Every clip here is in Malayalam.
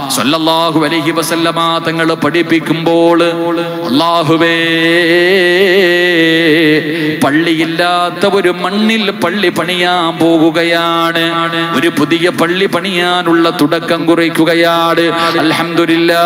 സല്ലല്ലാഹു അലൈഹി വസല്ലമ തങ്ങൾ പഠിപ്പിക്കുമ്പോൾ അള്ളാഹുവേ പള്ളിയില്ലാത്ത ഒരു മണ്ണിൽ പള്ളി പണിയാൻ പോകുകയാണ് ഒരു പുതിയ പള്ളി പണിയാനുള്ള തുടക്കം കുറിക്കുകയാണ് അൽഹംദുലില്ലാ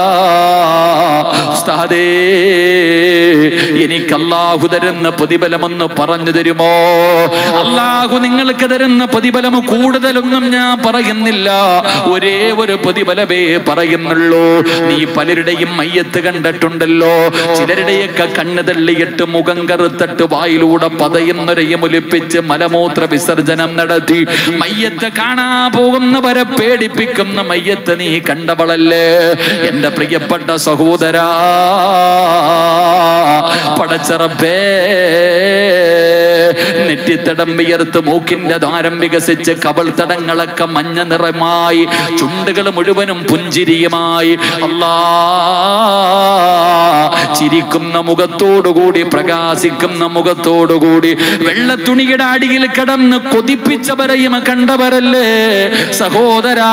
ഉസ്താദേ എനിക്ക് അള്ളാഹു തരുന്ന പ്രതിഫലമൊന്ന് പറഞ്ഞു തരുമോ അള്ളാഹു നിങ്ങൾക്ക് തരുന്ന പ്രതിഫലം കൂടുതലൊന്നും ഞാൻ പറയുന്നില്ല ഒരേ ഒരു പ്രതിഫലമേ പറയുന്നുള്ളൂ നീ പലരുടെയും മയ്യത്ത് കണ്ടിട്ടുണ്ടല്ലോ ചിലരുടെയൊക്കെ കണ്ണ് തള്ളിയിട്ട് മുഖം കറുത്തിട്ട് വായിലൂടെ പതയുന്നൊരയമൊലിപ്പിച്ച് മലമൂത്ര വിസർജനം നടത്തി മയ്യത്ത് കാണാ പോകുന്നവരെ പേടിപ്പിക്കുന്ന മയ്യത്ത് നീ കണ്ടവളല്ലേ എന്റെ പ്രിയപ്പെട്ട സഹോദരാ പടച്ചറപ്പേ നെറ്റിത്തടം വിയർത്ത് മൂക്കിന്റെ ദ്വാരം വികസിച്ച് കവൾ തടങ്ങളൊക്കെ മഞ്ഞ നിറമായി ചുണ്ടുകൾ മുഴുവനും പുഞ്ചിരിയുമായി അല്ലാ ചിരിക്കുന്ന മുഖത്തോടുകൂടി പ്രകാശിക്കുന്ന മുഖത്തോടുകൂടി വെള്ളത്തുണിയുടെ അടിയിൽ കിടന്ന് കൊതിപ്പിച്ചവരെയും കണ്ടവരല്ലേ സഹോദരാ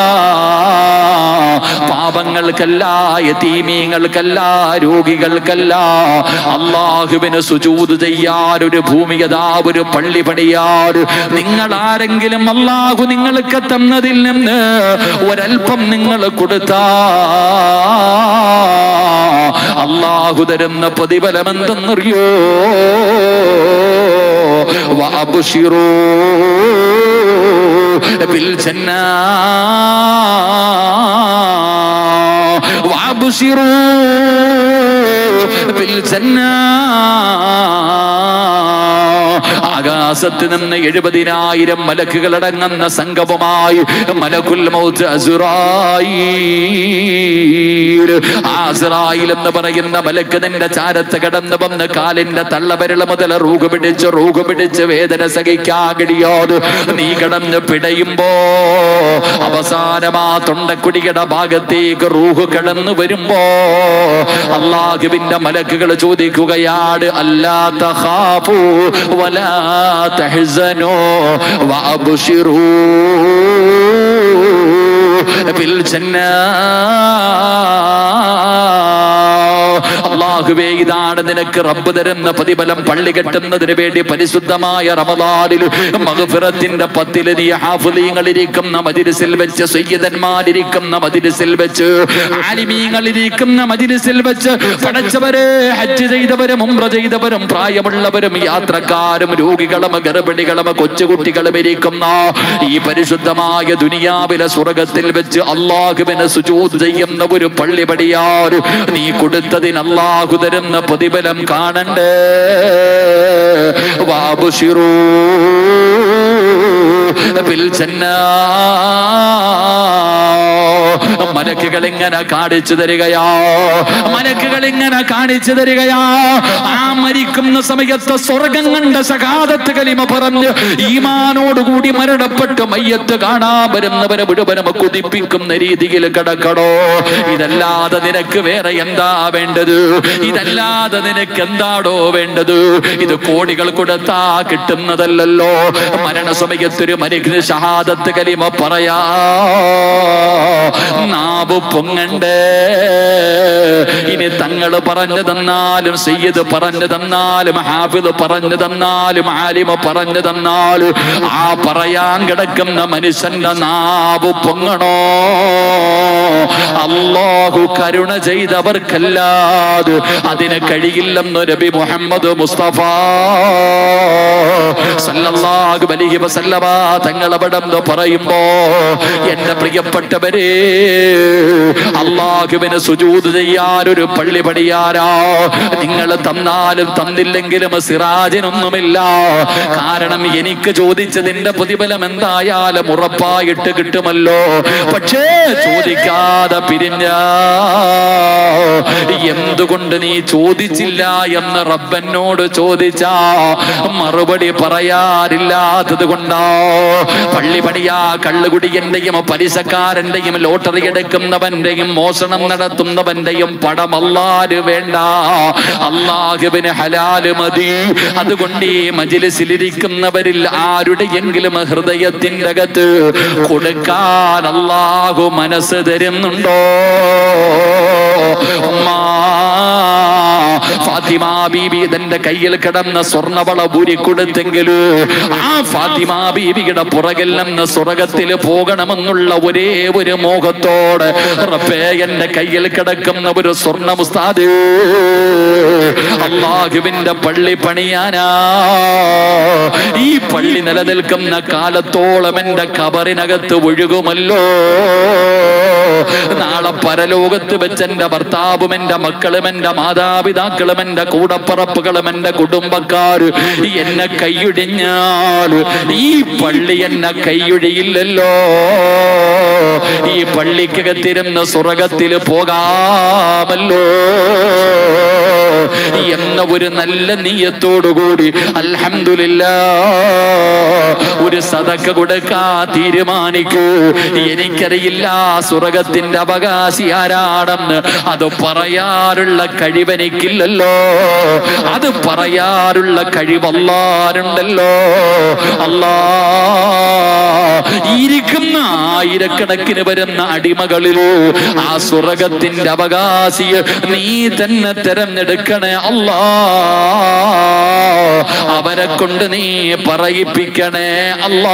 പാപങ്ങൾക്കല്ല യതീമീങ്ങൾക്കല്ല രോഗികൾക്കല്ല അള്ളാഹുവിന് സുജൂത് ചെയ്യാൻ ഒരു ഭൂമിയതാ ഒരു പള്ളി പണിയാറ് നിങ്ങൾ ആരെങ്കിലും അള്ളാഹു നിങ്ങൾക്ക് തന്നതിൽ നിന്ന് ഒരൽപ്പം നിങ്ങൾ കൊടുത്താ അള്ളാഹു തരുന്ന പ്രതിഫലം എന്തെന്നറിയോ വഅബ്ശിറൂ ബിൽ ജന്നാ വഅബ്ശിറൂ ബിൽ ജന്നാ ആകാശത്ത് നിന്ന് എഴുപതിനായിരം മലക്കുകൾ അടങ്ങുന്ന സംഗമമായി മലക്കുൽ മൗത്ത് അസുറായീൽ ആസുറായിൽ എന്ന് പറയുന്ന മലക്ക് നിന്റെ ചാരത്ത് കടന്നു വന്ന് കാലിന്റെ തള്ളവരള മുതൽ റൂഗ് പിടിച്ച് റൂഗ് പിടിച്ച് വേദന സഹിക്കാൻ കഴിയാതെ നീ കടന്ന് പിടയുമ്പോ അവസാനമാ തൊണ്ടക്കുടിയുടെ ഭാഗത്തേക്ക് റൂഹ് കടന്നു വരുമ്പോ അള്ളാഹുവിന്റെ മലക്കുകൾ ചോദിക്കുകയാണ് അല്ലാ തഖാഫു വലാ തഹ്സനു വഅബ്ശിറൂ ബിൽ ജന്നാ അള്ളാഹുവേ ഇതാണ് നിനക്ക് റബ്ബ് തരുന്ന പ്രതിഫലം പള്ളി കെട്ടുന്നതിന് വേണ്ടി പരിശുദ്ധമായ റമദാനിൽ മഗ്ഫിറത്തിന്റെ പത്തില് നീ ഹാഫുലീങ്ങളിരിക്കുന്ന മജിലിസിൽ വെച്ച് സയ്യിദന്മാരിരിക്കുന്ന മജിലിസിൽ വെച്ച് ആലിമീങ്ങളിരിക്കുന്ന മജിലിസിൽ വെച്ച് പടച്ചവരെ ഹജ്ജ് ചെയ്തവരും ഉംറ ചെയ്തവരും പ്രായമുള്ളവരും യാത്രക്കാരും രോഗികളും ഗർഭിണികളും കൊച്ചുകുട്ടികളും ഇരിക്കുന്ന ഈ പരിശുദ്ധമായ ദുനിയാവിലെ സ്വർഗത്തിൽ വെച്ച് അള്ളാഹുവിനെ സുജൂത് ചെയ്യുന്ന ഒരു പള്ളി പടിയാറ് നീ കൊടുത്തതിന് അള്ളാഹു തരുന്ന പ്രതിഫലം കാണണ്ടേ വാബുഷിറൂ ബിൽ ജന്നാ മലക്കുകൾ ഇങ്ങനെ കാണിച്ചു തരികയാ മലക്കുകൾ ഇങ്ങനെ കാണിച്ചു തരികയാ ആ മരിക്കുന്ന സമയത്ത് സ്വർഗം കണ്ട സകാദത്ത് കലിമ പറഞ്ഞ് ഈമാനോടുകൂടി മരണപ്പെട്ട് മയ്യത്ത് കാണാൻ വരുന്നവരെ മുഴുവനും കുതിപ്പിക്കുന്ന രീതിയിൽ കിടക്കണോ ഇതല്ലാതെ നിനക്ക് വേറെ എന്താ വേണ്ടത് ഇതല്ലാതെ നിനക്ക് എന്താടോ വേണ്ടത് ഇത് കോടികൾ കൊടുത്താ കിട്ടുന്നതല്ലല്ലോ മരണസമയത്തൊരു മനുഷ്യന് ഷഹാദത്ത് കലിമ പറയാ നാവ് പൊങ്ങണ്ടേ ഇനി തങ്ങൾ പറഞ്ഞു തന്നാലും സയ്യിദ് പറഞ്ഞു തന്നാലും ഹാഫിദ് പറഞ്ഞു തന്നാലും ആലിമ പറഞ്ഞു തന്നാലും ആ പറയാൻ കിടക്കുന്ന മനുഷ്യന്റെ നാവ് പൊങ്ങണോ അള്ളാഹു കരുണ ചെയ്തവർക്കല്ലാതെ അതിന് കഴിയില്ലെന്ന് നബി മുഹമ്മദ് മുസ്തഫ സല്ലല്ലാഹു അലൈഹി വസല്ലമ തങ്ങൾ അവിടെ നിന്ന് പറയുമ്പോ എന്റെ പ്രിയപ്പെട്ടവരെ അള്ളാഹുവിന് സുജൂത് ചെയ്യാൻ ഒരു പള്ളി പണിയാരാ നിങ്ങൾ തന്നാലും തന്നില്ലെങ്കിലും സിറാജിനൊന്നുമില്ല കാരണം എനിക്ക് ചോദിച്ചതിന്റെ പ്രതിഫലം എന്തായാലും ഉറപ്പായിട്ട് കിട്ടുമല്ലോ പക്ഷേ ചോദിക്കാതെ പിരിഞ്ഞ എന്തുകൊണ്ട് നീ ചോദിച്ചില്ല എന്ന് റബ്ബനോട് ചോദിച്ചാ മറുപടി പറയാറില്ലാത്തത് കൊണ്ടോ പള്ളി പണിയാ കള്ളുകുടിയന്റെയും പലിശക്കാരന്റെയും ലോട്ടറി എടുക്കുന്നവന്റെയും മോഷണം നടത്തുന്നവന്റെയും പടം അല്ലാര് വേണ്ട അള്ളാഹുവിന് ഹലാല് മതി അതുകൊണ്ട് ഈ മജിലിസിലിരിക്കുന്നവരിൽ ആരുടെയെങ്കിലും ഹൃദയത്തിന്റെ അകത്ത് കൊടുക്കാൻ അള്ളാഹു മനസ്സ് തരുന്നുണ്ടോ ഉമ്മാ ഫാത്തിമ ബീബി തന്റെ കയ്യിൽ കിടന്ന സ്വർണവള ഊരി കൊടുത്തെങ്കില് ആ ഫാത്തിമ ബീബിയുടെ പുറകിൽ നിന്ന് സ്വർഗത്തിൽ പോകണമെന്നുള്ള ഒരേ ഒരു മോഹത്തോടെ റബ്ബേ എന്റെ കയ്യിൽ കിടക്കുന്ന ഒരു സ്വർണ്ണ മുസ്താദ് അള്ളാഹുവിന്റെ പള്ളി പണിയാനാ ഈ പള്ളി നിലനിൽക്കുന്ന കാലത്തോളം എന്റെ കബറിനകത്ത് ഒഴുകുമല്ലോ നാളെ പരലോകത്ത് വെച്ച് എന്റെ ഭർത്താവും എന്റെ മക്കളും എന്റെ മാതാപിതാക്കളും എന്റെ കൂടപ്പറപ്പുകളും എന്റെ കുടുംബക്കാര് എന്നെ കൈയൊഴിഞ്ഞാൽ ഈ പള്ളി എന്നെ കൈയൊഴിയില്ലല്ലോ ഈ പള്ളിക്കകത്തിരുന്ന് സ്വർഗത്തിൽ പോകാമല്ലോ എന്ന ഒരു നല്ല നീയത്തോടുകൂടി അൽഹംദുലില്ല ഒരു സതക്ക കൊടുക്കാ തീരുമാനിക്കൂ എനിക്കറിയില്ല സ്വർഗത്തിന്റെ അവകാശി ആരാണെന്ന് അത് പറയാനുള്ള കഴിവെനിക്കില്ലല്ലോ അത് പറയാനുള്ള കഴിവല്ലാരുണ്ടല്ലോ അല്ലാ ഇരിക്കുന്ന ആയിരക്കണക്കിന് വരുന്ന അടിമകളിലോ ആ സ്വർഗത്തിന്റെ അവകാശിയെ നീ തന്നെ തെരഞ്ഞെടുക്കണേ അല്ലാ അവരെ കൊണ്ട് നീ പറയിപ്പിക്കണേ അല്ലാ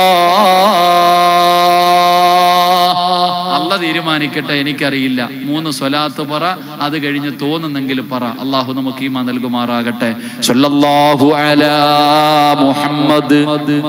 അല്ല തീരുമാനിക്കട്ടെ എനിക്കറിയില്ല മൂന്ന് സ്വലാത്ത് പറ അത് കഴിഞ്ഞ് തോന്നുന്നെങ്കിൽ പറ അള്ളാഹു നമുക്ക് ഈമാ നൽകുമാറാകട്ടെ സല്ലല്ലാഹു അലാ മുഹമ്മദ്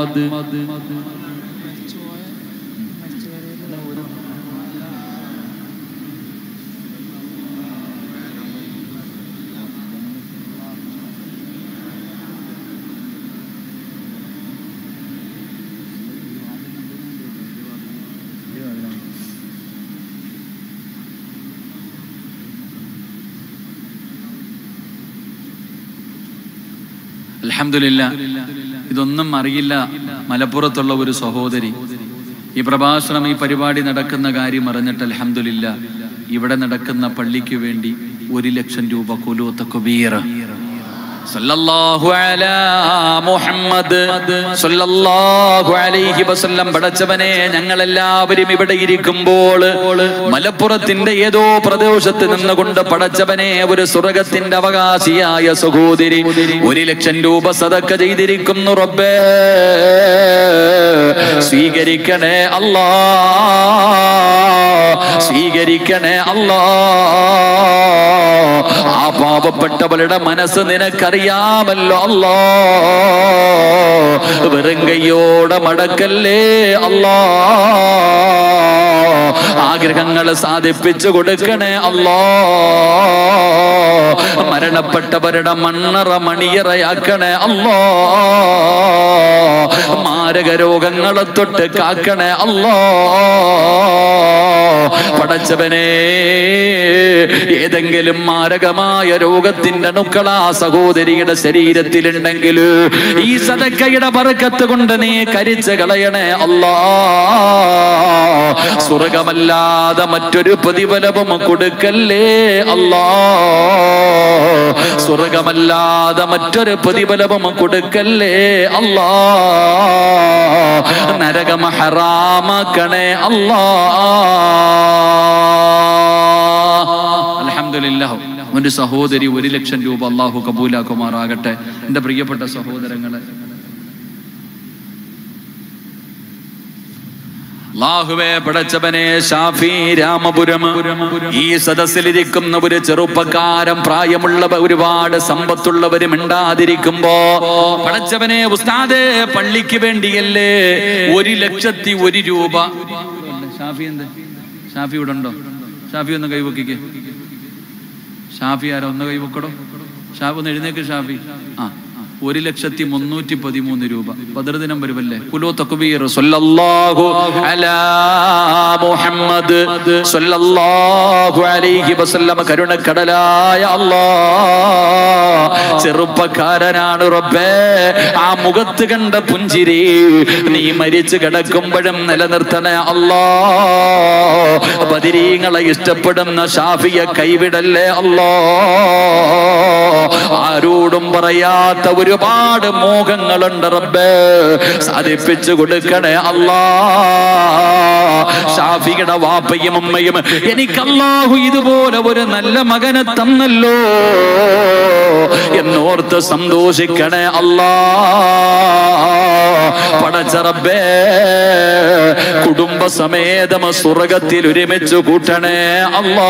അൽഹംദുലില്ല ഇതൊന്നും അറിയില്ല മലപ്പുറത്തുള്ള ഒരു സഹോദരി ഈ പ്രഭാഷണം ഈ പരിപാടി നടക്കുന്ന കാര്യം അറിഞ്ഞിട്ട് അൽഹംദുലില്ല ഇവിടെ നടക്കുന്ന പള്ളിക്ക് വേണ്ടി ഒരു ലക്ഷം രൂപ കുലൂത്ത കുബീർ സല്ലല്ലാഹു അലാ മുഹമ്മദ് സല്ലല്ലാഹു അലൈഹി വസല്ലം പടച്ചവനെ ഞങ്ങൾ എല്ലാവരും ഇവിടെ ഇരിക്കുമ്പോൾ മലപ്പുറത്തിന്റെ ഏതോ പ്രദേശത്ത് നിന്നുകൊണ്ട് പടച്ചവനെ ഒരു സ്വർഗത്തിന്റെ അവകാശിയായ സഹോദരി ഒരു ലക്ഷം രൂപ സദക്ക ചെയ്തിരിക്കുന്നു റബ്ബേ സ്വീകരിക്കണേ അല്ലാ സ്വീകരിക്കണേ അല്ലാ ആ പാവപ്പെട്ടവരുടെ മനസ്സ് നിനക്കറിയാമല്ലോ അല്ലോ വെറും കയ്യോടെ മടക്കല്ലേ അല്ലോ ആഗ്രഹങ്ങൾ സാധിപ്പിച്ചു കൊടുക്കണേ അല്ലോ മരണപ്പെട്ടവരുടെ മണ്ണറ മണിയറയാക്കണേ അല്ലോ മാരക രോഗങ്ങളെ തൊട്ട് കാക്കണേ അല്ലോ പടച്ചവനെ ഏതെങ്കിലും മാരകമായ രോഗത്തിന്റെ അണുക്കൾ ആ സഹോദരിയുടെ ശരീരത്തിലുണ്ടെങ്കിൽ ഈ സദക്കയുടെ പറക്കത്ത് കൊണ്ട് നീ കരിച്ചു കളയണേ അല്ലാ സ്വർഗമല്ലാതെ മറ്റൊരു പ്രതിഫലവും കൊടുക്കല്ലേ അല്ലാ സ്വർഗമല്ലാതെ മറ്റൊരു പ്രതിഫലവും കൊടുക്കല്ലേ അല്ലാ നരകം ഹറാമാക്കണേ അല്ലാ അൽഹംദുലില്ലാ ഒരു സഹോദരി ഒരു ലക്ഷം രൂപ അള്ളാഹു കബൂലാക്കുമാറാകട്ടെ എൻ്റെ പ്രിയപ്പെട്ട സഹോദരങ്ങളെ അള്ളാഹുവേ പടച്ചവനെ ഷാഫി രാമപുരം ഈ സദസ്സിലിരിക്കുന്ന ഒരു ചെറുപ്പക്കാരൻ പ്രായമുള്ള ഒരുപാട് സമ്പത്തുള്ളവരും മിണ്ടാതിരിക്കുമ്പോ പടച്ചവനെ ഉസ്താദേ പള്ളിക്ക് വേണ്ടിയല്ലേ ഒരു ലക്ഷത്തി ഒരു രൂപ ഷാഫി എന്ത് ഷാഫി ഇവിടെ ഉണ്ടോ ഷാഫി ഒന്ന് കൈവക്കിക്കേ ഷാഫി ആരാ ഒന്ന് കൈവക്കടോ ഷാഫി ഒന്ന് എഴുന്നേക്ക് ഷാഫി ആ ഒരു ലക്ഷത്തി മുന്നൂറ്റി പതിമൂന്ന് രൂപ ബദർദിനം വരുമല്ലേ കുലോ തക്ബീർ സല്ലല്ലാഹു അലാ മുഹമ്മദ് സല്ലല്ലാഹു അലൈഹി വസല്ലം കരുണക്കടലായ അല്ലാ ചെറുപ്പക്കാരനാണ് റബ്ബേ ആ മുഖത്ത് കണ്ട പുഞ്ചിരി നീ മരിച്ചു കിടക്കുമ്പോഴും നിലനിർത്തണേ അല്ലാ ബദിരീങ്ങളെ ഇഷ്ടപ്പെടുന്ന ഷാഫിയെ കൈവിടല്ലേ അല്ലാ ആരോടും പറയാത്ത ഒരു ഒരുപാട് മോഹങ്ങളുണ്ട് റബ്ബേ സാധിപ്പിച്ചു കൊടുക്കണേ അല്ലാ ഷാഫിയുടെ വാപ്പയും അമ്മയും എനിക്ക് അല്ലാഹു ഇതുപോലെ ഒരു നല്ല മകനെ തന്നല്ലോ എന്നോർത്ത് സന്തോഷിക്കണേ അല്ലാ പടച്ചറബേ കുടുംബസമേതം സ്വർഗത്തിൽ ഒരുമിച്ച് കൂട്ടണേ അല്ലാ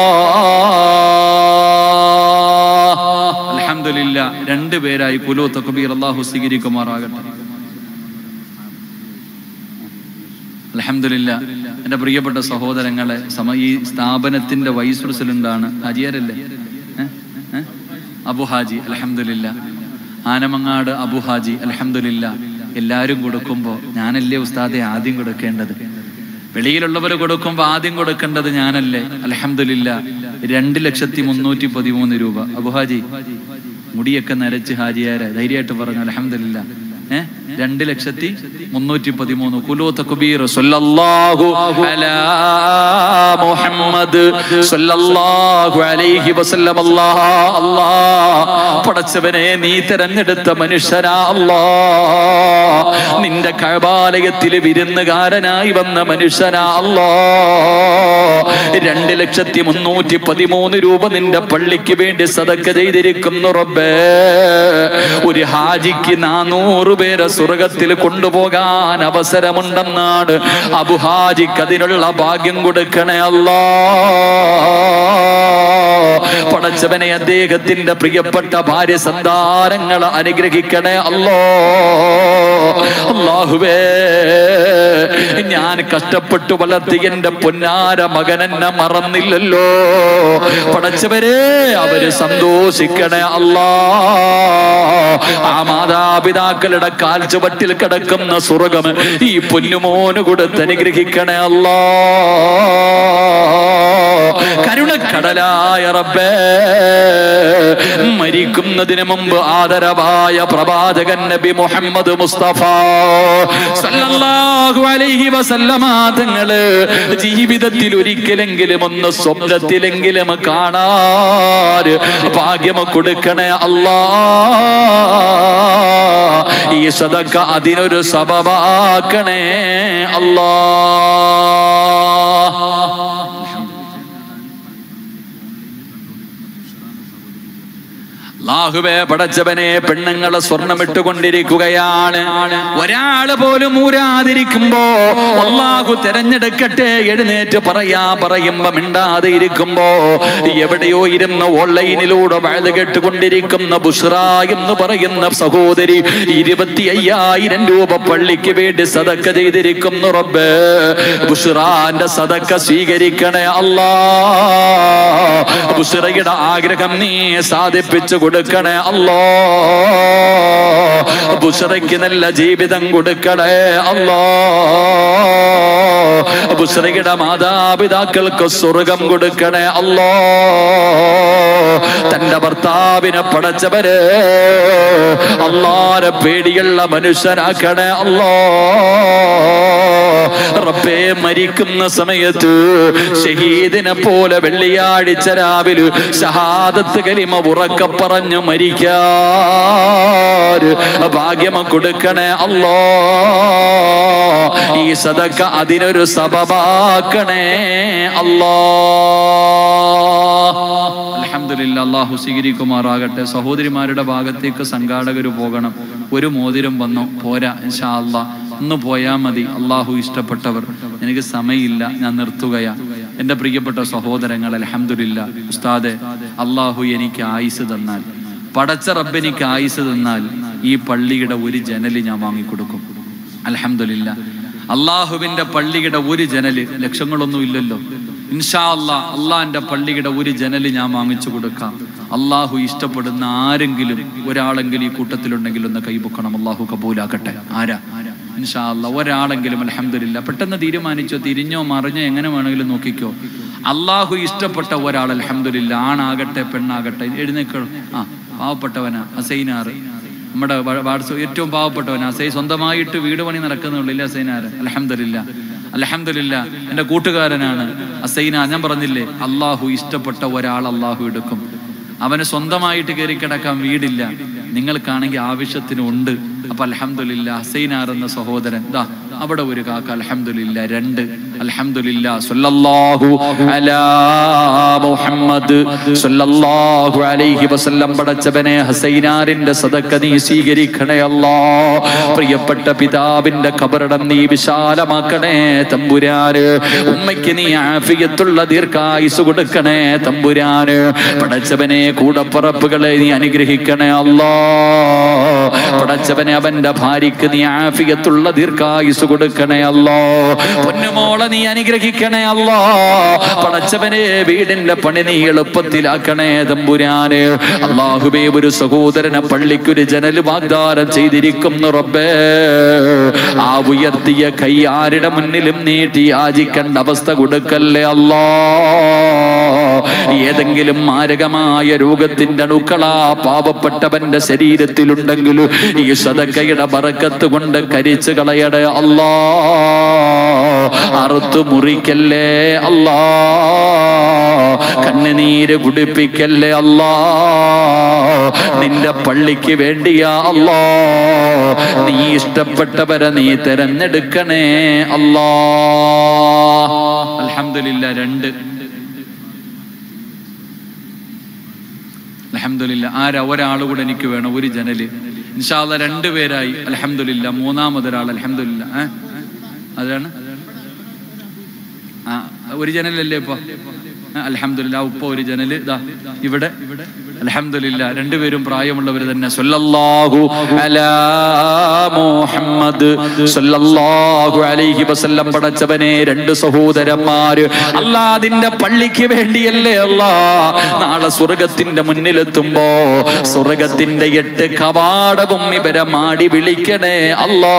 അൽഹംദുലില്ലാ രണ്ടുപേരായി കുലു തക്ബീർ അല്ലാഹു സ്വീകരിക്കുമാറാകട്ടെ അലഹമില്ല എൻ്റെ പ്രിയപ്പെട്ട സഹോദരങ്ങളെ സമ ഈ സ്ഥാപനത്തിന്റെ വൈസ് പ്രസിഡന്റാണ് ഹാജിയാരല്ലേ ഏ? ഏ? അബു ഹാജി അലഹമില്ല ആനമങ്ങാട് അബു ഹാജി അലഹമില്ല എല്ലാവരും കൊടുക്കുമ്പോൾ ഞാനല്ലേ ഉസ്താദെ ആദ്യം കൊടുക്കേണ്ടത് വെളിയിലുള്ളവർ കൊടുക്കുമ്പോൾ ആദ്യം കൊടുക്കേണ്ടത് ഞാനല്ലേ അലഹമില്ല രണ്ട് ലക്ഷത്തി മുന്നൂറ്റി പതിമൂന്ന് രൂപ അബു ഹാജി മുടിയൊക്കെ നരച്ച് ഹാജിയാരെ ധൈര്യമായിട്ട് പറഞ്ഞു അലഹമില്ല ഏ രണ്ട് ലക്ഷത്തി മുന്നൂറ്റി പതിമൂന്ന് കുലോ തക്ബീർ സല്ലല്ലാഹു അലാ മുഹമ്മദ് സല്ലല്ലാഹു അലൈഹി വസല്ലം അല്ലാഹ് അല്ലാഹ് പടച്ചവനെ നീ തെരഞ്ഞെടുത്ത മനുഷ്യനാ അല്ലാഹ് നിന്റെ കഴബാലയത്തിൽ വിരുന്നുകാരനായി വന്ന മനുഷ്യനാ അല്ലാഹ് രണ്ട് ലക്ഷത്തി മുന്നൂറ്റി പതിമൂന്ന് രൂപ നിന്റെ പള്ളിക്ക് വേണ്ടി സദക്ക ചെയ്തിരിക്കുന്നു റബ്ബേ ഒരു ഹാജിക്ക് നാനൂറ് പേരെ സ്വർഗത്തിൽ കൊണ്ടുപോകാൻ അവസരമുണ്ടെന്നാണ് അബുഹാജിക്ക് അതിനുള്ള ഭാഗ്യം കൊടുക്കണേ അല്ലാ പടച്ചവനെ അദ്ദേഹത്തിന്റെ പ്രിയപ്പെട്ട ഭാര്യ സന്താനങ്ങളെ അനുഗ്രഹിക്കണേ അല്ലോ അള്ളാഹുവേ ഞാൻ കഷ്ടപ്പെട്ടു വളർത്തി എന്റെ പൊന്നാര മകൻ എന്നെ മറന്നില്ലല്ലോ പടച്ചവരെ അവര് സന്തോഷിക്കണേ അല്ലാ ആ മാതാപിതാക്കളുടെ കാൽ ചുവട്ടിൽ കിടക്കുന്ന സ്വർഗം ഈ പൊന്നുമോന് കൊടുത്ത് അനുഗ്രഹിക്കണേ അല്ലാ കരുണക്കടലായ റബ്ബേ മരിക്കുന്നതിന് മുമ്പ് ആദരവായ പ്രവാചകൻ നബി മുഹമ്മദ് മുസ്തഫ സല്ലല്ലാഹു അലൈഹി വസല്ലമ തങ്ങള് ജീവിതത്തിൽ ഒരിക്കലെങ്കിലും ഒന്ന് സ്വപ്നത്തിലെങ്കിലും കാണാൻ ഭാഗ്യം കൊടുക്കണേ അല്ലാ ഈ സദക്ക അതിനൊരു സബബാക്കണേ അല്ലാ ലാഹുവേ പടച്ചവനെ പെണ്ണുങ്ങളെ സ്വർണമിട്ടുകൊണ്ടിരിക്കുകയാണ് ഒരാള് പോലും ഊരാതിരിക്കുമ്പോ അള്ളാഹു തെരഞ്ഞെടുക്കട്ടെ എഴുന്നേറ്റ് പറയാ പറയുമ്പോ മിണ്ടാതെ ഇരിക്കുമ്പോ എവിടെയോ ഇരുന്ന് ഓൺലൈനിലൂടെ വഴുത് കേട്ടുകൊണ്ടിരിക്കുന്ന ബുഷ്റ എന്ന് പറയുന്ന സഹോദരി ഇരുപത്തി അയ്യായിരം രൂപ പള്ളിക്ക് വേണ്ടി സദക്ക ചെയ്തിരിക്കുന്നു റബ്ബേ ബുഷ്റാന്റെ സദക്ക സ്വീകരിക്കണേ അല്ലാ ബുഷ്റയുടെ ആഗ്രഹം നീ സാധിപ്പിച്ചു കൊടുക്കണേ അല്ലോ ബുഷറയ്ക്ക് നല്ല ജീവിതം കൊടുക്കണേ അല്ലോ ബുഷറയുടെ മാതാപിതാക്കൾക്ക് സ്വർഗം കൊടുക്കണേ അല്ലോ തന്റെ ഭർത്താവിനെ പടച്ചവര് അള്ളാരെ പേടിയുള്ള മനുഷ്യരാക്കണേ അല്ലോ റബ്ബേ മരിക്കുന്ന സമയത്ത് ഷഹീദിനെ പോലെ വെള്ളിയാഴ്ച രാവിലെ ഷഹാദത്ത് കലിമ ഉറക്ക പറഞ്ഞു മരിക്കാൻ ഭാഗ്യം കൊടുക്കണേ അല്ലോ ഈ സദക്ക അതിനൊരു സബബാക്കണേ അല്ലോ അൽഹംദുലില്ലാ അള്ളാഹു സ്വീകരിക്കുമാറാകട്ടെ സഹോദരിമാരുടെ ഭാഗത്തേക്ക് സംഘാടകർ പോകണം ഒരു മോതിരം വന്നു പോരാ ഇൻഷാ അല്ലാ ഒന്ന് പോയാ മതി അള്ളാഹു ഇഷ്ടപ്പെട്ടവർ എനിക്ക് സമയമില്ല ഞാൻ നിർത്തുകയാ എൻ്റെ പ്രിയപ്പെട്ട സഹോദരങ്ങൾ അലഹമില്ല ഉസ്താദെ അള്ളാഹു എനിക്ക് ആയുസ് തന്നാൽ പടച്ച റബ്ബെനിക്ക് ആയുസ് തന്നാൽ ഈ പള്ളിയുടെ ഒരു ജനല് ഞാൻ വാങ്ങിക്കൊടുക്കും അലഹമില്ല അള്ളാഹുവിന്റെ പള്ളിയുടെ ഒരു ജനല് ലക്ഷങ്ങളൊന്നും ഇല്ലല്ലോ ഇൻഷാ അല്ലാ അള്ളാന്റെ പള്ളിയുടെ ഒരു ജനല് ഞാൻ വാങ്ങിച്ചു കൊടുക്കാം അള്ളാഹു ഇഷ്ടപ്പെടുന്ന ആരെങ്കിലും ഒരാളെങ്കിലും ഈ കൂട്ടത്തിലുണ്ടെങ്കിൽ ഒന്ന് കൈപൊക്കണം അള്ളാഹു കബൂലാക്കട്ടെ ആരാ ഇൻഷാ അല്ലാ ഒരാളെങ്കിലും അലഹമില്ല പെട്ടെന്ന് തീരുമാനിച്ചോ തിരിഞ്ഞോ മറിഞ്ഞോ എങ്ങനെ വേണമെങ്കിലും നോക്കിക്കോ അള്ളാഹു ഇഷ്ടപ്പെട്ട ഒരാൾ അലഹമില്ല ആണാകട്ടെ പെണ്ണാകട്ടെ എഴുന്നേക്കണം ആ പാവപ്പെട്ടവനാ അസൈനാറ് നമ്മുടെ വാട്സപ്പ് ഏറ്റവും പാവപ്പെട്ടവൻ അസൈ സ്വന്തമായിട്ട് വീട് പണി നടക്കുന്നുള്ളില്ല അസൈനാറ് അലഹമില്ല അലഹമില്ല എൻ്റെ കൂട്ടുകാരനാണ് അസൈന ഞാൻ പറഞ്ഞില്ലേ അള്ളാഹു ഇഷ്ടപ്പെട്ട ഒരാൾ അള്ളാഹു എടുക്കും അവന് സ്വന്തമായിട്ട് കയറി കിടക്കാൻ വീടില്ല നിങ്ങൾക്കാണെങ്കിൽ ആവശ്യത്തിന് ഉണ്ട് അപ്പൊ അൽഹംദുലില്ല ഹസൈനാർ എന്ന സഹോദരൻ ദാ അവിടെ ഒരു കാക്ക അൽഹംദുലില്ല രണ്ട് അൽഹംദുലില്ല സല്ലല്ലാഹു അലാ മുഹമ്മദ് സല്ലല്ലാഹു അലൈഹി വസല്ലം പടച്ചവനെ ഹസൈനാറിന്റെ സദക്ക നീ സ്വീകരിക്കണേ അല്ലാ പ്രിയപ്പെട്ട പിതാവിന്റെ ഖബറിടം നീ വിശാലമാക്കണേ തമ്പുരാന് ഉമ്മയ്ക്ക് നീ ആഫിയത്തുള്ള ദീർഘായുസ് കൊടുക്കണേ തമ്പുരാന് പടച്ചവനെ കൂടപ്പറപ്പുകളെ നീ അനുഗ്രഹിക്കണേ അല്ലാ പടച്ചവനെ അവന്റെ ഭാര്യക്ക് നീ ആഫിയത്തുള്ള ദീർഘായുസ് കൊടുക്കണേ അല്ലോ പൊന്നുമോളെ നീ അനുഗ്രഹിക്കണേ അല്ലോ പടച്ചവനെ വീടിന്റെ പണി നീ എളുപ്പത്തിലാക്കണേ തമ്പുരാന് അള്ളാഹുബേ ഒരു സഹോദരനെ പള്ളിക്കൊരു ജനൽ വാഗ്ദാനം ചെയ്തിരിക്കുന്നു റബ്ബേ ആ ഉയർത്തിയ കൈ ആരുടെ മുന്നിലും നീട്ടി യാചിക്കേണ്ട അവസ്ഥ കൊടുക്കല്ലേ അല്ലോ ഏതെങ്കിലും മാരകമായ രോഗത്തിന്റെ അണുക്കളാ പാവപ്പെട്ടവന്റെ ശരീരത്തിലുണ്ടെങ്കിൽ ഈ സദക്കയുടെ ബറക്കത്ത് കൊണ്ട് കരിച്ചു കളയടേ അല്ലാ അറുത്തു മുറിക്കല്ലേ അല്ലാ കണ്ണുനീര് കുടിപ്പിക്കല്ലേ അല്ലാ നിന്റെ പള്ളിക്ക് വേണ്ടിയാ അല്ലാ നീ ഇഷ്ടപ്പെട്ടവരെ നീ തെരഞ്ഞെടുക്കണേ അല്ലാ അൽഹംദുലില്ല രണ്ട് അലഹമില്ല ആരാ ഒരാൾ കൂടെ എനിക്ക് വേണം ഒരു ജനല് ഇൻഷാല്ല രണ്ടുപേരായി അലഹമില്ല മൂന്നാമതൊരാൾ അലഹമില്ല ഏ അതാണ് ആ ഒരു ജനലല്ലേ ഇപ്പൊ അലഹമില്ല ഉപ്പ ഒരു ജനല് ഇതാ ഇവിടെ അലഹമില്ല രണ്ടുപേരും പ്രായമുള്ളവർ തന്നെ സല്ലല്ലാഹു അലാ മുഹമ്മദ് സല്ലല്ലാഹു അലൈഹി വസല്ലം പടച്ചവനെ രണ്ട് സഹോദരന്മാര് അല്ലാതിന്റെ പള്ളിക്ക് വേണ്ടിയല്ലേ അല്ലാ നാളെ സ്വർഗത്തിന്റെ മുന്നിലെത്തുമ്പോ സ്വർഗത്തിന്റെ എട്ട് കവാടവും ഇവരെ മാടി വിളിക്കണേ അല്ലാ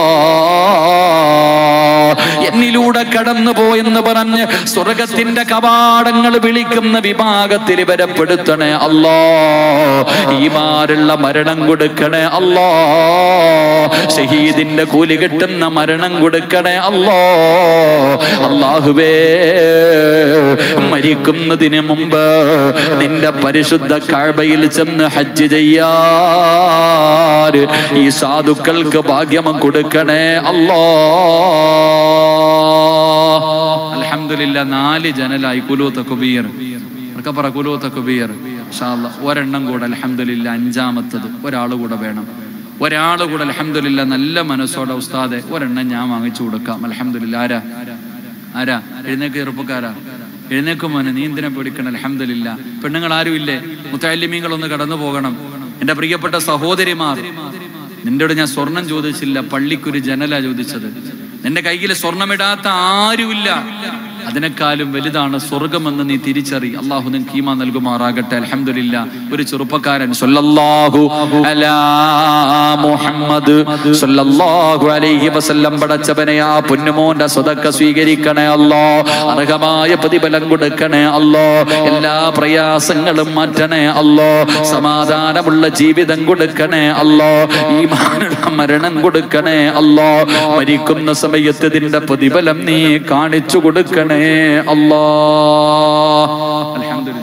എന്നിലൂടെ കടന്നു പോയെന്ന് പറഞ്ഞ് സ്വർഗത്തിന്റെ കവാടങ്ങൾ വിളിക്കുന്ന വിഭാഗത്തിൽ ഇവരെ പെടുത്തണേ അല്ലാ ഈമാരുള്ള മരണം കൊടുക്കണേ അല്ലാ ഷഹീദിന്റെ കൂലി കിട്ടുന്ന മരണം കൊടുക്കണേ അല്ലാ അള്ളാഹുവേ മരിക്കുന്നതിന് മുമ്പ് നിന്റെ പരിശുദ്ധ കാഴ്ബയിൽ ചെന്ന് ഹജ്ജ് ചെയ്യാറ് ഈ സാധുക്കൾക്ക് ഭാഗ്യം കൊടുക്കണേ അല്ലാ അൽഹംദുലില്ലാ നാല് ജനലായി കുലൂത്ത കുബീർ ഒക്കെ പറ കുലൂത്ത കുബീർ ഒരെണ്ണം കൂടെ അൽഹംദുലില്ല അഞ്ചാമത്തത് ഒരാൾ കൂടെ വേണം ഒരാൾ കൂടെ അൽഹംദുലില്ല നല്ല മനസ്സോടെ ഉസ്താദെ ഒരെണ്ണം ഞാൻ വാങ്ങിച്ചു കൊടുക്കാം അൽഹംദുലില്ല ആരാ ആരാ എഴുന്നേക്ക് ചെറുപ്പക്കാരാ എഴുന്നേക്കും മോനെ നീ എന്തിനാ പേടിക്കണം അൽഹംദുലില്ല പെണ്ണുങ്ങൾ ആരും ഇല്ലേ മുത്താലിമീങ്ങൾ ഒന്ന് കടന്നു പോകണം എന്റെ പ്രിയപ്പെട്ട സഹോദരിമാർ നിന്നോട് ഞാൻ സ്വർണം ചോദിച്ചില്ല പള്ളിക്കൊരു ജനല ചോദിച്ചത് നിന്റെ കയ്യിൽ സ്വർണമിടാത്ത ആരുമില്ല അതിനേക്കാളും വലുതാണ് സ്വർഗമെന്ന് നീ തിരിച്ചറി അള്ളാഹു നിനക്ക് ഈമാ നൽകുമാറാകട്ടെ അൽഹംദുലില്ല ഒരു ചെറുപ്പക്കാരൻ സല്ലല്ലാഹു അലാ മുഹമ്മദ് സല്ലല്ലാഹു അലൈഹി വസല്ലം പടച്ചവനെ ആ പൊന്നുമോന്റെ സ്വതക്ക സ്വീകരിക്കണേ അല്ലോ അർഹമായ പ്രതിഫലം കൊടുക്കണേ അല്ലോ എല്ലാ പ്രയാസങ്ങളും മാറ്റണേ അല്ലോ സമാധാനമുള്ള ജീവിതം കൊടുക്കണേ അല്ലോ ഈ മരണം കൊടുക്കണേ അല്ലോ മരിക്കുന്ന സമയത്ത് ഇതിന്റെ പ്രതിഫലം നീ കാണിച്ചു കൊടുക്കണേ അല്ലാ അൽഹംദുലില്ലാ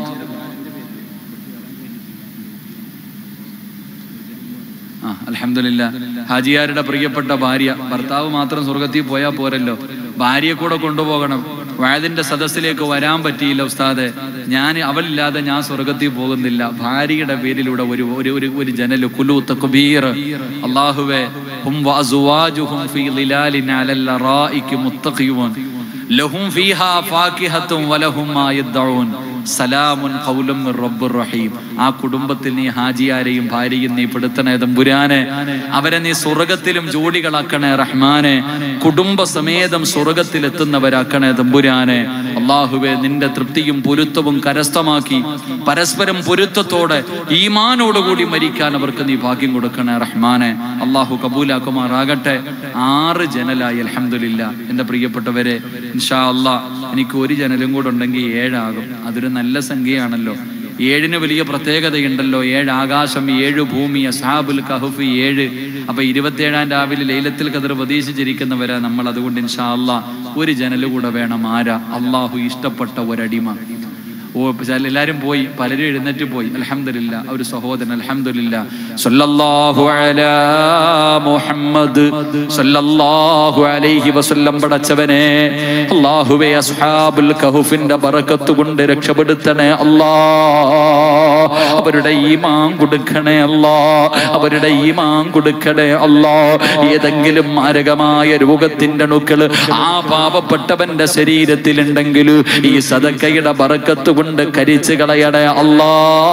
ആ അൽഹംദുലില്ല ഹാജിയാരുടെ പ്രിയപ്പെട്ട ഭാര്യ ഭർത്താവ് മാത്രം സ്വർഗത്തിൽ പോയാൽ പോരല്ലോ ഭാര്യയെ കൂടെ കൊണ്ടുപോകണം വയതിന്റെ സദസ്സിലേക്ക് വരാൻ പറ്റിയില്ല ഉസ്താദെ ഞാൻ അവളില്ലാതെ ഞാൻ സ്വർഗത്തിൽ പോകുന്നില്ല ഭാര്യയുടെ പേരിലൂടെ ഒരു ഒരു ഒരു ഒരു ജനല് കുലു തക്ബീർ അല്ലാഹുവേ ഹും വഅസ്വാജുഹും ഫീ ളിലാലിൻ അലൽ ലറായികി മുത്തഖിയൂൻ ലഹും ഫീഹാ ഫാകിഹത്തും വലഹും മാ യദ്ദഊൻ സലാമുൻ ഖൗലും മിർ റബ്ബിർ റഹീം ആ കുടുംബത്തിൽ നീ ഹാജിയാരെയും ഭാര്യയും നീ പെടുത്തണേ തമ്പുരാനെ അവരെ നീ സ്വർഗത്തിലും ജോഡികളാക്കണേ റഹ്മാനെ കുടുംബ സമേതം സ്വർഗത്തിൽ എത്തുന്നവരാക്കണേ തമ്പുരാനെ അള്ളാഹുവെ നിന്റെ തൃപ്തിയും പൊരുത്തവും കരസ്ഥമാക്കി പരസ്പരം പൊരുത്തത്തോടെ ഈമാനോടുകൂടി മരിക്കാൻ അവർക്ക് നീ ഭാഗ്യം കൊടുക്കണേ റഹ്മാനെ അള്ളാഹു കബൂലാക്കുമാറാകട്ടെ ആറ് ജനലായി അൽഹംദുലില്ല എന്റെ പ്രിയപ്പെട്ടവരെ ഇൻഷാ അല്ലാ എനിക്ക് ഒരു ജനലും കൂടെ ഉണ്ടെങ്കിൽ ഏഴാകും അതൊരു നല്ല സംഖ്യയാണല്ലോ ഏഴിന് വലിയ പ്രത്യേകതയുണ്ടല്ലോ ഏഴ് ആകാശം ഏഴ് ഭൂമി അസാബുൽ കഹഫ് ഏഴ് അപ്പൊ ഇരുപത്തിയേഴാം രാവിലെ ലൈലത്തിൽ കതിർ പ്രതീക്ഷിച്ചിരിക്കുന്നവരാ നമ്മൾ അതുകൊണ്ട് ഇൻഷാ അല്ലാ ഒരു ജനല് കൂടെ വേണം ആരാ അള്ളാഹു ഇഷ്ടപ്പെട്ട ഒരടിമ ഓ ചില എല്ലാരും പോയി പലരും എഴുന്നേറ്റ് പോയി അൽഹംദുലില്ല ഒരു സഹോദരൻ അൽഹംദുലില്ല സല്ലല്ലാഹു അലാ മുഹമ്മദ് സല്ലല്ലാഹു അലൈഹി വസല്ലം പടച്ചവനെ അല്ലാഹുവേ അസ്ഹാബുൽ കഹുഫിന്റെ ബറക്കത്ത് കൊണ്ട് രക്ഷപ്പെടുത്തണേ അല്ലാ അവരുടെ ഈമാൻ കൊടുക്കണേ അല്ലാ അവരുടെ ഈമാൻ കൊടുക്കണേ അല്ലാ ഏതെങ്കിലും മാരകമായ രോഗത്തിന്റെ അണുക്കള് ആ പാവപ്പെട്ടവന്റെ ശരീരത്തിലുണ്ടെങ്കിൽ ഈ സദക്കയുടെ ബറക്കത്ത് കൊണ്ട് കരിച്ചു കളയണേ അല്ലാ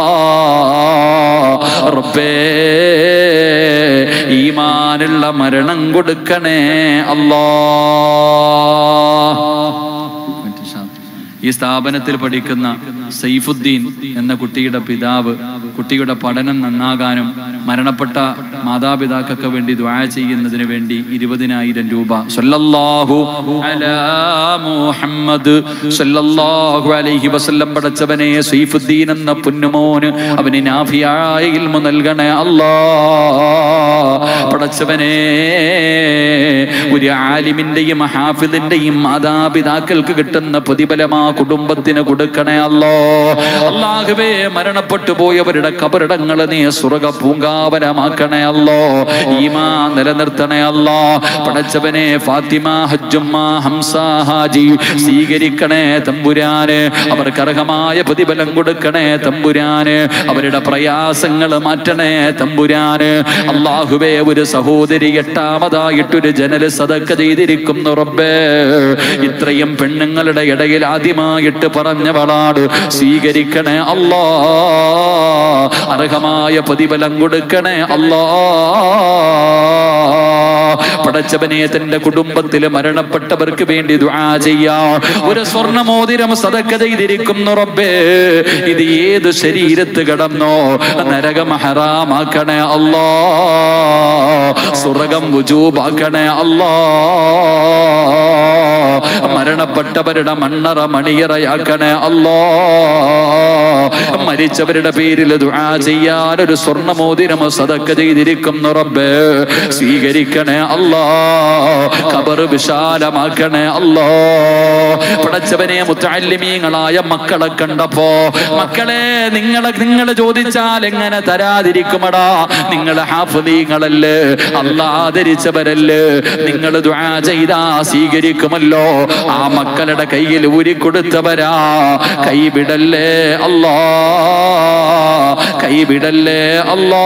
റബ്ബേ ഈമാനുള്ള മരണം കൊടുക്കണേ അല്ലാ ഈ സ്ഥാപനത്തിൽ പഠിക്കുന്ന സൈഫുദ്ദീൻ എന്ന കുട്ടിയുടെ പിതാവ് കുട്ടിയുടെ പഠനം നന്നാകാനും മരണപ്പെട്ട മാതാപിതാക്കൾക്ക് വേണ്ടി ദ്വാ ചെയ്യുന്നതിന് വേണ്ടി ഇരുപതിനായിരം രൂപ സല്ലല്ലാഹു അലാ മുഹമ്മദ് സല്ലല്ലാഹു അലൈഹി വസല്ലം പടച്ചവനെ സൈഫുദ്ദീൻ എന്ന പൊന്നുമോന് അവന് നാഫിയായ ഇൽമു നൽകണേ അല്ലാ പടച്ചവനെ ഒരു ആലിമിന്റെയും ഹാഫിദിന്റെയും മാതാപിതാക്കൾക്ക് കിട്ടുന്ന പ്രതിഫലം ആ കുടുംബത്തിന് കൊടുക്കണേ അല്ലോ അള്ളാഹുവേ മരണപ്പെട്ടു പോയവരുടെ കബറിടങ്ങള് നീ സ്വർഗ പൂങ്കാവനമാക്കണേ അല്ലോ ഈമാ നിലനിർത്തണേ അല്ലോ പടച്ചവനെ ഫാത്തിമ ഹജ്ജുമ്മ ഹംസ ഹാജി സ്വീകരിക്കണേ തമ്പുരാന് അവർക്ക് അർഹമായ പ്രതിഫലം കൊടുക്കണേ തമ്പുരാന് അവരുടെ പ്രയാസങ്ങൾ മാറ്റണേ തമ്പുരാന് അള്ളാഹുവേ ഒരു സഹോദരി എട്ടാമതായിട്ടൊരു ജനല് സതക്ക ചെയ്തിരിക്കുന്നു റബ്ബേ ഇത്രയും പെണ്ണുങ്ങളുടെ ഇടയിൽ ആദ്യമായിട്ട് പറഞ്ഞവളാട് സ്വീകരിക്കണേ അല്ലാ അർഹമായ പ്രതിഫലം കൊടുക്കണേ അല്ലാ പടച്ചവനെ തന്റെ കുടുംബത്തിൽ മരണപ്പെട്ടവർക്ക് വേണ്ടി ദുആ ചെയ്യാ ഒരു സ്വർണ്ണമോതിരം സതക്ക ചെയ്തിരിക്കുന്നു റബ്ബേ ഇത് ഏത് ശരീരത്ത് കിടന്നോ നരകം ഹറാമാക്കണേ അല്ലാ സ്വർഗം വുജൂബാക്കണേ അല്ലാ മരണപ്പെട്ടവരുടെ മണ്ണറ മണിയറയാക്കണേ അല്ലാ മരിച്ചവരുടെ പേരിൽ ദുആ ചെയ്യാൻ ഒരു സ്വർണ്ണമോതിരം സതക്ക ചെയ്തിരിക്കുന്നു റബ്ബേ സ്വീകരിക്കണേ അല്ലാ ഖബർ വിശാലമാക്കണേ അല്ലാ പടച്ചവനെ മുത്തല്ലിമീങ്ങളായ മക്കളെ കണ്ടപ്പോ മക്കളെ നിങ്ങളെ നിങ്ങൾ ചോദിച്ചാൽ എങ്ങനെ തരാതിരിക്കുമടാ നിങ്ങൾ ഹാഫലീങ്ങളല്ലേ അല്ലാ ആദരിച്ചവരല്ലേ നിങ്ങൾ ദുആ ചെയ്താ സ്വീകരിക്കുമല്ലോ ആ മക്കളുടെ കയ്യിൽ ഊരിക്കൊടുത്തവരാ കൈവിടല്ലേ അല്ലാ കൈവിടല്ലേ അല്ലാ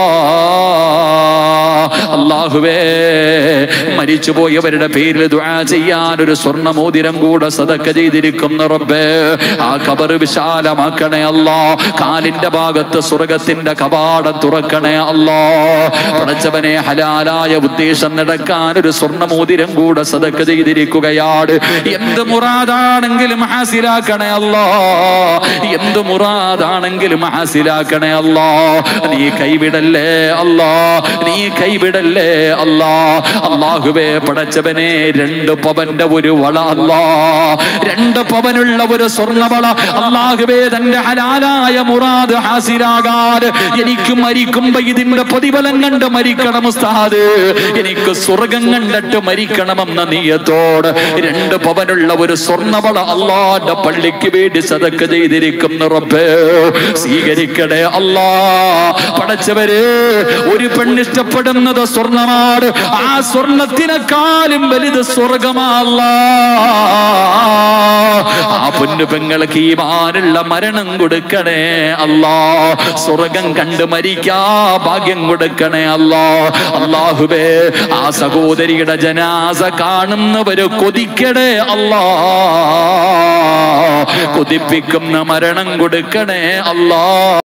അള്ളാഹുവേ മരിച്ചുപോയവരുടെ പേരിൽ ദുആ ചെയ്യാൻ ഒരു സ്വർണ്ണമോതിരം കൂടെ സതക്ക ചെയ്തിരിക്കുന്ന റബ്ബേ ആ കബർ വിശാലമാക്കണേ അല്ലാ കാലിന്റെ ഭാഗത്ത് സ്വർഗത്തിന്റെ കവാടം തുറക്കണേ അല്ലാ പടച്ചവനെ ഹലാലായ ഉദ്ദേശം നടക്കാൻ ഒരു സ്വർണ്ണമോതിരം കൂടെ സതക്ക ചെയ്തിരിക്കുകയാണ് എന്ത് മുറാദാണെങ്കിലും ഹാസിലാക്കണേ അല്ലാ എന്ത് മുറാദാണെങ്കിലും ഹാസിലാക്കണേ അല്ലാ നീ കൈവിടല്ലേ അല്ലാ നീ കൈവിടല്ലേ അല്ലാ അള്ളാഹുവേ പടച്ചവനെ രണ്ട് പവന്റെ ഒരു വള അല്ലാ രണ്ട് പവനുള്ള ഒരു സ്വർണ്ണവള അള്ളാഹുവേ തന്റെ ഹലാലായ മുറാദ് ഹാസിലാകാൻ എനിക്ക് മരിക്കുമ്പോ ഇതിന്റെ പ്രതിഫലം കണ്ട് മരിക്കണം ഉസ്താദ് എനിക്ക് സ്വർഗം കണ്ടിട്ട് മരിക്കണമെന്ന നീയത്തോട് രണ്ട് പവനുള്ള ഒരു സ്വർണ്ണവള അള്ളാന്റെ പള്ളിക്ക് വേണ്ടി സതക്ക് ചെയ്തിരിക്കുന്ന റബ്ബേ സ്വീകരിക്കണേ അല്ലാ പടച്ചവര് ഒരു പെണ്ണിഷ്ടപ്പെടുന്നത് സ്വർണ്ണമാണ് ആ സ്വർണത്തിനെക്കാളും വലുത് സ്വർഗമല്ല ആ പൊന്നു പെങ്ങൾക്ക് ഈ മാനുള്ള മരണം കൊടുക്കണേ അല്ലാ സ്വർഗം കണ്ട് മരിക്കാ ഭാഗ്യം കൊടുക്കണേ അല്ലാ അള്ളാഹുബേ ആ സഹോദരിയുടെ ജനാസ കാണുന്നവര് കൊതിക്കണേ അല്ലാ കൊതിപ്പിക്കുന്ന മരണം കൊടുക്കണേ അല്ലാ